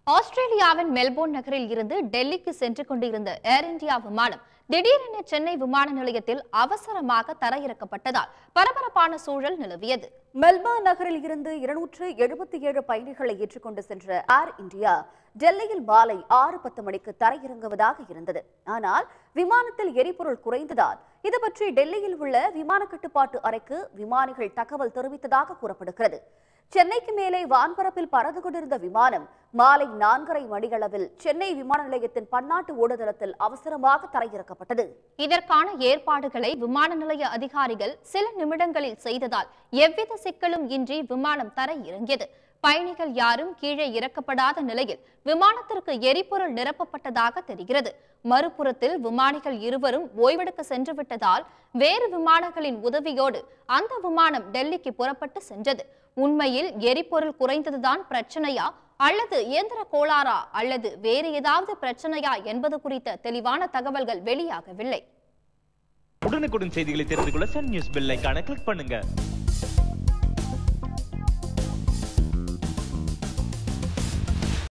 ஆஸ்திரேலியாவின் மெல்போர்ன் நகரில் இருந்து டெல்லிக்கு சென்று கொண்டிருந்த ஏர் இந்தியா விமானம் திடீரென சென்னை விமான நிலையத்தில் அவசரமாக தரையிறக்கப்பட்டதால் பரபரப்பான சூழல் நிலவியது மெல்பர்ன் நகரில் இருந்து இருநூற்று எழுபத்தி ஏழு பயணிகளை ஏற்றுக்கொண்டு சென்ற ஏர் இந்தியா டெல்லியில் மாலை ஆறு பத்து மணிக்கு தரையிறங்குவதாக இருந்தது ஆனால் விமானத்தில் எரிபொருள் குறைந்ததால் இது பற்றி டெல்லியில் உள்ள விமான கட்டுப்பாட்டு அறைக்கு விமானிகள் தகவல் தெரிவித்ததாக கூறப்படுகிறது சென்னைக்கு மேலே வான்பரப்பில் பறந்து கொண்டிருந்த விமானம் மாலை நான்கரை மணியளவில் சென்னை விமான நிலையத்தின் பன்னாட்டு ஓடுதளத்தில் அவசரமாக தரையிறக்கப்பட்டது இதற்கான ஏற்பாடுகளை விமான நிலைய அதிகாரிகள் சில நிமிடங்களில் செய்ததால் எவ்வித சிக்கலும் இன்றி விமானம் தரை இறங்கியது பயணிகள் யாரும் கீழே இறக்கப்படாத நிலையில் விமானத்திற்கு எரிபொருள் நிரப்பப்பட்டதாக தெரிகிறது மறுபுறத்தில் விமானிகள் இருவரும் ஓய்வெடுக்க சென்று விட்டதால் வேறு விமானங்களின் உதவியோடு அந்த விமானம் டெல்லிக்கு புறப்பட்டு சென்றது உண்மையில் எரிபொருள் குறைந்ததுதான் பிரச்சனையா அல்லது இயந்திர கோளாறா அல்லது வேறு ஏதாவது பிரச்சனையா என்பது குறித்த தெளிவான தகவல்கள் வெளியாகவில்லை உடனுக்குடன் செய்திகளை தெரிந்து கொள்ள சன் நியூஸ் பெல் ஐகானை கிளிக் பண்ணுங்க